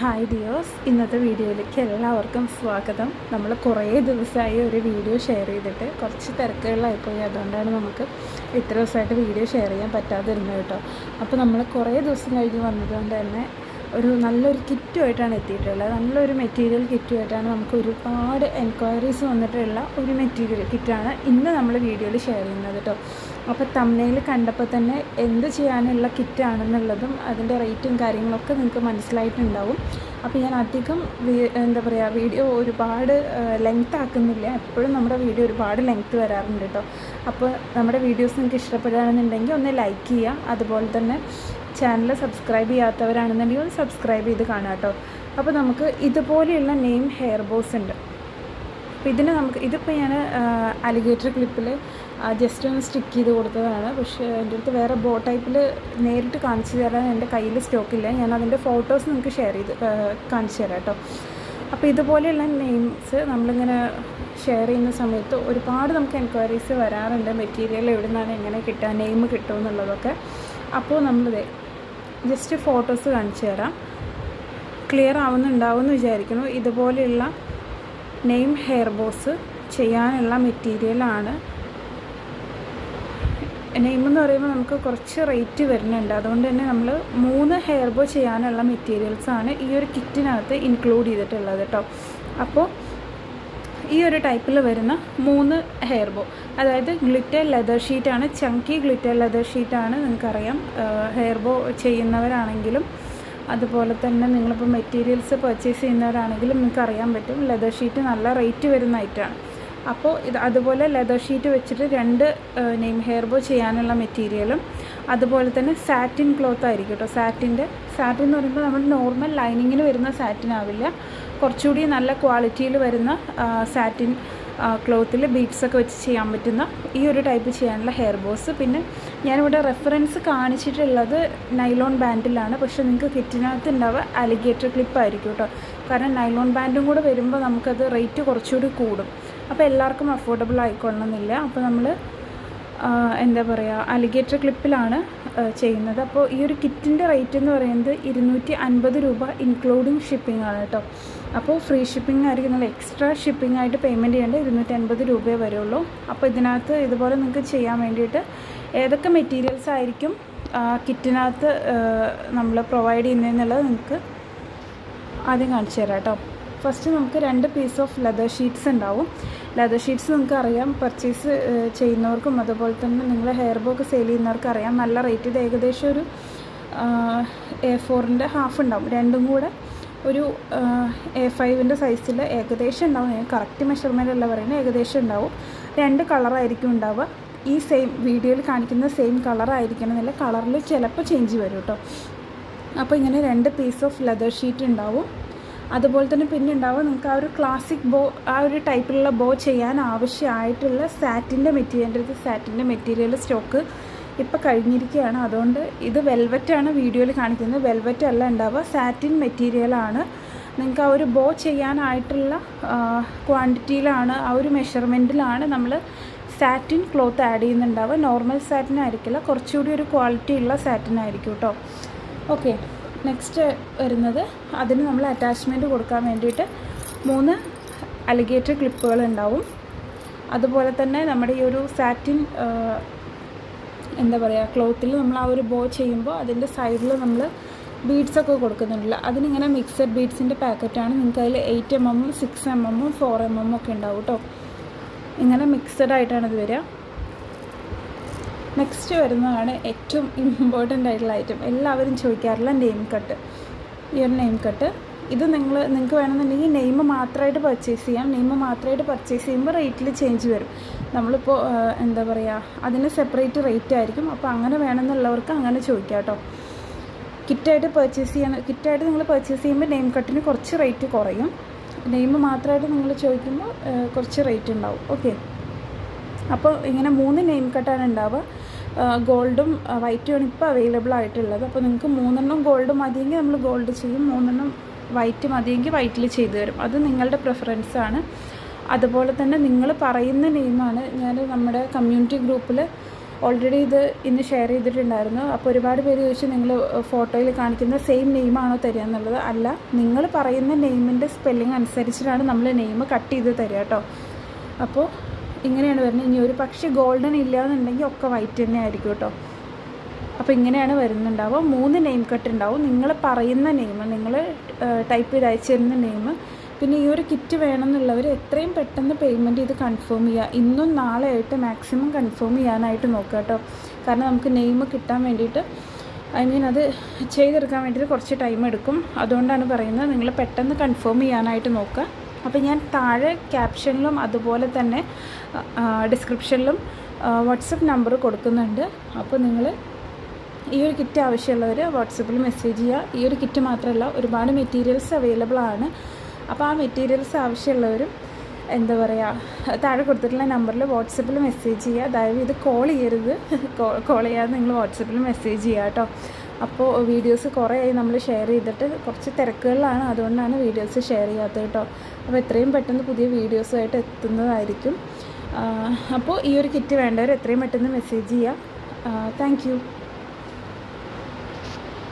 hi ഡിയോസ് ഇന്നത്തെ വീഡിയോയിലേക്ക് എല്ലാവർക്കും സ്വാഗതം നമ്മൾ കുറേ ദിവസമായി ഒരു വീഡിയോ ഷെയർ ചെയ്തിട്ട് കുറച്ച് തിരക്കുകളിലായിപ്പോയി അതുകൊണ്ടാണ് നമുക്ക് ഇത്ര ദിവസമായിട്ട് വീഡിയോ ഷെയർ ചെയ്യാൻ പറ്റാതിരുന്നത് കേട്ടോ അപ്പോൾ നമ്മൾ കുറേ ദിവസം കഴിഞ്ഞ് വന്നതുകൊണ്ട് തന്നെ ഒരു നല്ലൊരു കിറ്റുമായിട്ടാണ് എത്തിയിട്ടുള്ളത് നല്ലൊരു മെറ്റീരിയൽ കിറ്റുമായിട്ടാണ് നമുക്ക് ഒരുപാട് എൻക്വയറീസ് വന്നിട്ടുള്ള ഒരു മെറ്റീരിയൽ കിറ്റാണ് ഇന്ന് നമ്മൾ വീഡിയോയിൽ ഷെയർ ചെയ്യുന്നത് കേട്ടോ അപ്പോൾ തമ്മനയിൽ കണ്ടപ്പോൾ തന്നെ എന്ത് ചെയ്യാനുള്ള കിറ്റാണെന്നുള്ളതും അതിൻ്റെ റേറ്റും കാര്യങ്ങളൊക്കെ നിങ്ങൾക്ക് മനസ്സിലായിട്ടുണ്ടാവും അപ്പോൾ ഞാൻ അധികം വി- എന്താ പറയുക വീഡിയോ ഒരുപാട് ലെങ്ത് ആക്കുന്നില്ല എപ്പോഴും നമ്മുടെ വീഡിയോ ഒരുപാട് ലെങ്ത് വരാറുണ്ട് കേട്ടോ അപ്പോൾ നമ്മുടെ വീഡിയോസ് നിങ്ങൾക്ക് ഇഷ്ടപ്പെടുകയാണെന്നുണ്ടെങ്കിൽ ഒന്ന് ലൈക്ക് ചെയ്യുക അതുപോലെ തന്നെ ചാനൽ സബ്സ്ക്രൈബ് ചെയ്യാത്തവരാണെന്നുണ്ടെങ്കിൽ ഒന്ന് സബ്സ്ക്രൈബ് ചെയ്ത് കാണാം കേട്ടോ അപ്പോൾ നമുക്ക് ഇതുപോലെയുള്ള നെയിം ഹെയർ ബോസ് ഉണ്ട് അപ്പോൾ ഇതിന് നമുക്ക് ഇതിപ്പോൾ ഞാൻ അലിഗേറ്റർ ക്ലിപ്പിൽ ജസ്റ്റ് ഒന്ന് സ്റ്റിക്ക് ചെയ്ത് കൊടുത്തതാണ് പക്ഷേ എൻ്റെ അടുത്ത് വേറെ ബോ ടൈപ്പിൽ നേരിട്ട് കാണിച്ചു തരാൻ എൻ്റെ കയ്യിൽ സ്റ്റോക്കില്ല ഞാൻ അതിൻ്റെ ഫോട്ടോസ് നിങ്ങൾക്ക് ഷെയർ ചെയ്ത് ആ, കാണിച്ചു തരാം കേട്ടോ അപ്പോൾ ഇതുപോലെയുള്ള നെയിംസ് നമ്മളിങ്ങനെ ഷെയർ ചെയ്യുന്ന സമയത്ത് ഒരുപാട് നമുക്ക് എൻക്വയറീസ് വരാറുണ്ട് മെറ്റീരിയൽ എവിടെ നിന്നാണ് എങ്ങനെ കിട്ടുക നെയിം കിട്ടുമെന്നുള്ളതൊക്കെ അപ്പോൾ നമ്മളിത് ജസ്റ്റ് ഫോട്ടോസ് കാണിച്ചു തരാം ക്ലിയർ ആവുന്നുണ്ടാവും എന്ന് വിചാരിക്കുന്നു ഇതുപോലെയുള്ള നെയിം ഹെയർ ബോസ് ചെയ്യാനുള്ള മെറ്റീരിയലാണ് നെയിം എന്ന് പറയുമ്പോൾ നമുക്ക് കുറച്ച് റേറ്റ് വരുന്നുണ്ട് അതുകൊണ്ട് തന്നെ നമ്മൾ മൂന്ന് ഹെയർ ബോ ചെയ്യാനുള്ള മെറ്റീരിയൽസാണ് ഈ ഒരു കിറ്റിനകത്ത് ഇൻക്ലൂഡ് ചെയ്തിട്ടുള്ളത് കേട്ടോ അപ്പോൾ ഈ ഒരു ടൈപ്പിൽ വരുന്ന മൂന്ന് ഹെയർ ബോ അതായത് ഗ്ലിറ്റർ ലെതർ ഷീറ്റാണ് ചങ്കി ഗ്ലിറ്റർ ലെതർ ഷീറ്റാണ് നിങ്ങൾക്കറിയാം ഹെയർ ബോ ചെയ്യുന്നവരാണെങ്കിലും അതുപോലെ തന്നെ നിങ്ങളിപ്പോൾ മെറ്റീരിയൽസ് പർച്ചേസ് ചെയ്യുന്നവരാണെങ്കിലും നിങ്ങൾക്ക് അറിയാൻ പറ്റും ലെതർ ഷീറ്റ് നല്ല റേറ്റ് വരുന്ന ഐറ്റമാണ് അപ്പോൾ ഇത് അതുപോലെ ലെതർ ഷീറ്റ് വെച്ചിട്ട് രണ്ട് നെയിം ഹെയർ ബോ ചെയ്യാനുള്ള മെറ്റീരിയലും അതുപോലെ തന്നെ സാറ്റിൻ ക്ലോത്ത് ആയിരിക്കും കേട്ടോ സാറ്റിൻ്റെ സാറ്റിൻ എന്ന് പറയുമ്പോൾ നമ്മൾ നോർമൽ ലൈനിങ്ങിന് വരുന്ന സാറ്റിൻ ആവില്ല കുറച്ചുകൂടി നല്ല ക്വാളിറ്റിയിൽ വരുന്ന സാറ്റിൻ ക്ലോത്തിൽ ബീഡ്സൊക്കെ വെച്ച് ചെയ്യാൻ പറ്റുന്ന ഈ ഒരു ടൈപ്പ് ചെയ്യാനുള്ള ഹെയർ ബോസ് പിന്നെ ഞാനിവിടെ റെഫറൻസ് കാണിച്ചിട്ടുള്ളത് നൈലോൺ ബാൻഡിലാണ് പക്ഷേ നിങ്ങൾക്ക് കിറ്റിനകത്ത് ഉണ്ടാവുക അലിഗേറ്റർ ക്ലിപ്പ് ആയിരിക്കും കേട്ടോ കാരണം നൈലോൺ ബാൻഡും കൂടെ വരുമ്പോൾ നമുക്കത് റേറ്റ് കുറച്ചുകൂടി കൂടും അപ്പോൾ എല്ലാവർക്കും അഫോർഡബിൾ ആയിക്കൊള്ളണമെന്നില്ല അപ്പോൾ നമ്മൾ എന്താ പറയുക അലിഗേറ്റർ ക്ലിപ്പിലാണ് ആ, ചെയ്യുന്നത് അപ്പോൾ ഈ ഒരു കിറ്റിൻ്റെ റേറ്റ് എന്ന് പറയുന്നത് ഇരുന്നൂറ്റി അൻപത് രൂപ ഇൻക്ലൂഡിങ് ഷിപ്പിംഗ് ആണ് കേട്ടോ അപ്പോൾ ഫ്രീ ഷിപ്പിംഗ് ആയിരിക്കും നിങ്ങൾ എക്സ്ട്രാ ഷിപ്പിംഗ് ആയിട്ട് പേയ്മെൻറ്റ് ചെയ്യേണ്ടത് ഇരുന്നൂറ്റി അൻപത് രൂപയേ വരുള്ളൂ അപ്പോൾ ഇതിനകത്ത് ഇതുപോലെ നിങ്ങൾക്ക് ചെയ്യാൻ വേണ്ടിയിട്ട് ഏതൊക്കെ മെറ്റീരിയൽസ് ആയിരിക്കും ആ, കിറ്റിനകത്ത് നമ്മൾ പ്രൊവൈഡ് ചെയ്യുന്നതെന്നുള്ളത് നിങ്ങൾക്ക് ആദ്യം കാണിച്ചു തരാം കേട്ടോ ഫസ്റ്റ് നമുക്ക് രണ്ട് പീസ് ഓഫ് ലെതർ ഷീറ്റ്സ് ഉണ്ടാവും ലെതർ ഷീറ്റ്സ് നിങ്ങൾക്ക് അറിയാം പർച്ചേസ് ചെയ്യുന്നവർക്കും അതുപോലെ തന്നെ നിങ്ങൾ ഹെയർ ബോക്ക് സെയിൽ ചെയ്യുന്നവർക്കും അറിയാം നല്ല റേറ്റ് ഇത് ഏകദേശം ഒരു എ ഫോറിൻ്റെ ഹാഫ് ഉണ്ടാവും രണ്ടും കൂടെ ഒരു എ ഫൈവിൻ്റെ സൈസിൽ ഏകദേശം ഉണ്ടാവും ഞാൻ കറക്റ്റ് മെഷർമെൻ്റ് അല്ല പറയുന്നത് ഏകദേശം ഉണ്ടാവും രണ്ട് കളറായിരിക്കും ഉണ്ടാവുക ഈ സെയിം വീഡിയോയിൽ കാണിക്കുന്ന സെയിം കളറായിരിക്കണം എന്നില്ല കളറിൽ ചിലപ്പോൾ ചേഞ്ച് വരും കേട്ടോ അപ്പോൾ ഇങ്ങനെ രണ്ട് പീസ് ഓഫ് ലെതർ ഷീറ്റ് ഉണ്ടാവും അതുപോലെ തന്നെ പിന്നെ ഉണ്ടാവും നിങ്ങൾക്ക് ആ ഒരു ക്ലാസിക് ബോ ആ ഒരു ടൈപ്പിലുള്ള ബോ ചെയ്യാൻ ആവശ്യമായിട്ടുള്ള സാറ്റിൻ്റെ മെറ്റീരിയൽ എൻ്റെ അടുത്ത് സാറ്റിൻ്റെ മെറ്റീരിയൽ സ്റ്റോക്ക് ഇപ്പോൾ കഴിഞ്ഞിരിക്കുകയാണ് അതുകൊണ്ട് ഇത് വെൽവെറ്റാണ് വീഡിയോയിൽ കാണിക്കുന്നത് വെൽവെറ്റ് അല്ല ഉണ്ടാവുക സാറ്റിൻ മെറ്റീരിയലാണ് നിങ്ങൾക്ക് ആ ഒരു ബോ ചെയ്യാനായിട്ടുള്ള ക്വാണ്ടിറ്റിയിലാണ് ആ ഒരു മെഷർമെൻറ്റിലാണ് നമ്മൾ സാറ്റിൻ ക്ലോത്ത് ആഡ് ചെയ്യുന്നുണ്ടാവുക നോർമൽ സാറ്റിൻ ആയിരിക്കില്ല കുറച്ചുകൂടി ഒരു ക്വാളിറ്റി ഉള്ള സാറ്റിൻ ആയിരിക്കും കേട്ടോ ഓക്കെ നെക്സ്റ്റ് വരുന്നത് അതിന് നമ്മൾ അറ്റാച്ച്മെൻറ്റ് കൊടുക്കാൻ വേണ്ടിയിട്ട് മൂന്ന് അലിഗേറ്റർ ക്ലിപ്പുകൾ ഉണ്ടാവും അതുപോലെ തന്നെ നമ്മുടെ ഈ ഒരു സാറ്റിൻ എന്താ പറയുക ക്ലോത്തിൽ നമ്മൾ ആ ഒരു ബോ ചെയ്യുമ്പോൾ അതിൻ്റെ സൈഡിൽ നമ്മൾ ബീഡ്സ് ഒക്കെ കൊടുക്കുന്നുണ്ടല്ലോ അതിനിങ്ങനെ മിക്സഡ് ബീഡ്സിൻ്റെ പാക്കറ്റാണ് നിങ്ങൾക്ക് അതിൽ എയ്റ്റ് എം എമ്മും സിക്സ് എം എമ്മും ഫോർ എം എമ്മും ഒക്കെ ഉണ്ടാവും കേട്ടോ ഇങ്ങനെ മിക്സഡ് ആയിട്ടാണ് ഇത് വരിക നെക്സ്റ്റ് വരുന്നതാണ് ഏറ്റവും ഇമ്പോർട്ടൻ്റ് ആയിട്ടുള്ള ഐറ്റം എല്ലാവരും ചോദിക്കാറുള്ള നെയിം കട്ട് ഈ ഒരു നെയിം കട്ട് ഇത് നിങ്ങൾ നിങ്ങൾക്ക് വേണമെന്നുണ്ടെങ്കിൽ നെയിം മാത്രമായിട്ട് പർച്ചേസ് ചെയ്യാം നെയിം മാത്രമായിട്ട് പർച്ചേസ് ചെയ്യുമ്പോൾ റേറ്റിൽ ചേഞ്ച് വരും നമ്മളിപ്പോൾ ആ, എന്താ പറയുക അതിന് സെപ്പറേറ്റ് റേറ്റ് ആയിരിക്കും അപ്പോൾ അങ്ങനെ വേണമെന്നുള്ളവർക്ക് അങ്ങനെ ചോദിക്കാം കേട്ടോ കിറ്റായിട്ട് പർച്ചേസ് ചെയ്യാൻ കിറ്റായിട്ട് നിങ്ങൾ പർച്ചേസ് ചെയ്യുമ്പോൾ നെയിം കട്ടിന് കുറച്ച് റേറ്റ് കുറയും നെയിം മാത്രമായിട്ട് നിങ്ങൾ ചോദിക്കുമ്പോൾ ആ, കുറച്ച് റേറ്റ് ഉണ്ടാവും ഓക്കെ അപ്പോൾ ഇങ്ങനെ മൂന്ന് നെയിം കട്ടാണ് ഉണ്ടാവുക ഗോൾഡും വൈറ്റുമാണ് ഇപ്പോൾ അവൈലബിൾ ആയിട്ടുള്ളത് അപ്പോൾ നിങ്ങൾക്ക് മൂന്നെണ്ണം ഗോൾഡ് മതിയെങ്കിൽ നമ്മൾ ഗോൾഡ് ചെയ്യും മൂന്നെണ്ണം വൈറ്റ് മതിയെങ്കിൽ വൈറ്റിൽ ചെയ്തു തരും അത് നിങ്ങളുടെ പ്രിഫറൻസ് ആണ് അതുപോലെ തന്നെ നിങ്ങൾ പറയുന്ന നെയിമാണ് ഞാൻ നമ്മുടെ കമ്മ്യൂണിറ്റി ഗ്രൂപ്പിൽ ഓൾറെഡി ഇത് ഇന്ന് ഷെയർ ചെയ്തിട്ടുണ്ടായിരുന്നു അപ്പോൾ ഒരുപാട് പേര് ചോദിച്ചു നിങ്ങൾ ഫോട്ടോയിൽ കാണിക്കുന്ന സെയിം നെയിമാണോ തരിക എന്നുള്ളത് അല്ല നിങ്ങൾ പറയുന്ന നെയിമിൻ്റെ സ്പെല്ലിംഗ് അനുസരിച്ചിട്ടാണ് നമ്മൾ നെയിം കട്ട് ചെയ്ത് തരിക കേട്ടോ അപ്പോൾ ഇങ്ങനെയാണ് വരുന്നത് ഇനി ഒരു പക്ഷേ ഗോൾഡൻ ഇല്ല എന്നുണ്ടെങ്കിൽ ഒക്കെ വൈറ്റ് തന്നെ ആയിരിക്കും കേട്ടോ അപ്പോൾ ഇങ്ങനെയാണ് വരുന്നുണ്ടാവുക മൂന്ന് നെയിം കട്ട് ഉണ്ടാവും നിങ്ങൾ പറയുന്ന നെയിം നിങ്ങൾ ടൈപ്പ് ചെയ്ത് അയച്ചു തരുന്ന നെയിം പിന്നെ ഈ ഒരു കിറ്റ് വേണമെന്നുള്ളവർ എത്രയും പെട്ടെന്ന് പേയ്മെൻറ്റ് ചെയ്ത് കൺഫേം ചെയ്യുക ഇന്നും നാളെ ആയിട്ട് മാക്സിമം കൺഫേം ചെയ്യാനായിട്ട് നോക്കുക കേട്ടോ കാരണം നമുക്ക് നെയിം കിട്ടാൻ വേണ്ടിയിട്ട് ഐ മീൻ അത് ചെയ്തെടുക്കാൻ വേണ്ടിയിട്ട് കുറച്ച് ടൈം എടുക്കും അതുകൊണ്ടാണ് പറയുന്നത് നിങ്ങൾ പെട്ടെന്ന് കൺഫേം ചെയ്യാനായിട്ട് നോക്കുക അപ്പോൾ ഞാൻ താഴെ ക്യാപ്ഷനിലും അതുപോലെ തന്നെ ഡിസ്ക്രിപ്ഷനിലും വാട്സപ്പ് നമ്പർ കൊടുക്കുന്നുണ്ട് അപ്പോൾ നിങ്ങൾ ഈ ഒരു കിറ്റ് ആവശ്യമുള്ളവർ വാട്സപ്പിൽ മെസ്സേജ് ചെയ്യുക ഈ ഒരു കിറ്റ് മാത്രമല്ല ഒരുപാട് മെറ്റീരിയൽസ് അവൈലബിൾ ആണ് അപ്പോൾ ആ മെറ്റീരിയൽസ് ആവശ്യമുള്ളവരും എന്താ പറയുക താഴെ കൊടുത്തിട്ടുള്ള നമ്പറിൽ വാട്സപ്പിൽ മെസ്സേജ് ചെയ്യുക ദയവ് ഇത് കോൾ ചെയ്യരുത് കോൾ ചെയ്യാതെ നിങ്ങൾ വാട്സപ്പിൽ മെസ്സേജ് ചെയ്യുക കേട്ടോ അപ്പോൾ വീഡിയോസ് കുറേ ആയി നമ്മൾ ഷെയർ ചെയ്തിട്ട് കുറച്ച് തിരക്കുകളിലാണ് അതുകൊണ്ടാണ് വീഡിയോസ് ഷെയർ ചെയ്യാത്തത് കേട്ടോ അപ്പോൾ എത്രയും പെട്ടെന്ന് പുതിയ വീഡിയോസുമായിട്ട് എത്തുന്നതായിരിക്കും അപ്പോൾ ഈ ഒരു കിറ്റ് വേണ്ടവർ എത്രയും പെട്ടെന്ന് മെസ്സേജ് ചെയ്യുക താങ്ക്